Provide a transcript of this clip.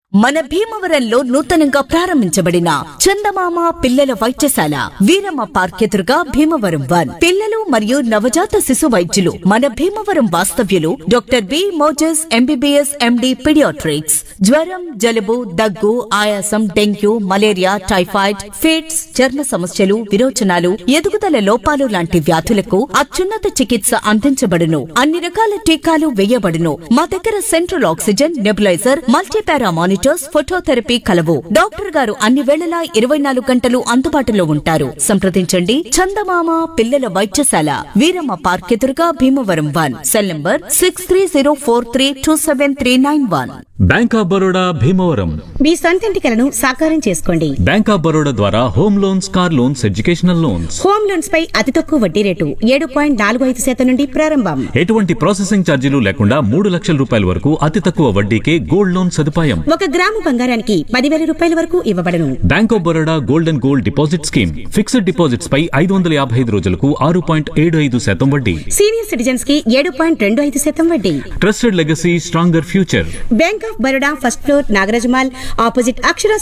మన భీమవరంలో నూతనంగా ప్రారంభించబడిన చందమామ పిల్లల వైద్యశాల వీరమ్మ పార్క్ ఎదురుగా భీమవరం వన్ పిల్లలు మరియు నవజాత శిశు వైద్యులు మన భీమవరం వాస్తవ్యులు doctor B Moses MBBS MD paediatrics జ్వరం జలుబు దగ్గు ఆయాసం డెంగ్యూ మలేరియా టైఫాయిడ్ ఫిట్స్ చర్మ సమస్యలు విరోచనాలు ఎదుగుదల లోపాలు లాంటి వ్యాధులకు అత్యున్నత చికిత్స అందించబడును అన్ని రకాల టీకాలు వేయబడును మా దగ్గర central oxygen nebuliser multipara monitors phototherapy కలవు డాక్టర్ గారు అన్ని వేళలా ఇరవై నాలుగు గంటలు అందుబాటులో ఉంటారు సంప్రదించండి చందమామ పిల్లల వైద్యశాల వీరమ్మ పార్క్ ఎదురుగా Bhimavaram one cell number six three zero four three two seven three nine one bank of Baroda Bhimavaram మీ సొంతింటి కలను సాకారం చేసుకోండి బ్యాంక్ ఆఫ్ బరోడా ద్వారా home loans car loans educational loans home loans పై అతి తక్కువ వడ్డీ రేటు ఏడు పాయింట్ నాలుగు ఐదు శాతం నుండి ప్రారంభం ఎటువంటి ప్రాసెసింగ్ ఛార్జీలు లేకుండా మూడు లక్షల రూపాయల వరకు అతి తక్కువ వడ్డీకే గోల్డ్ లోన్ సదుపాయం ఒక గ్రాము బంగారానికి పదివేల రూపాయల వరకు ఇవ్వబడను bank of Baroda gold and gold deposit scheme fixed deposits పై ఐదు వందల యాభై ఐదు రోజులకు ఆరు పాయింట్ ఏడు ఐదు శాతం వడ్డీ సీనియర్ సిటిజన్స్ కి ఏడు పాయింట్ రెండు ఐదు శాతం వడ్డీ trusted legacy stronger future bank of Baroda first floor Nagaraja mall opposite Akshara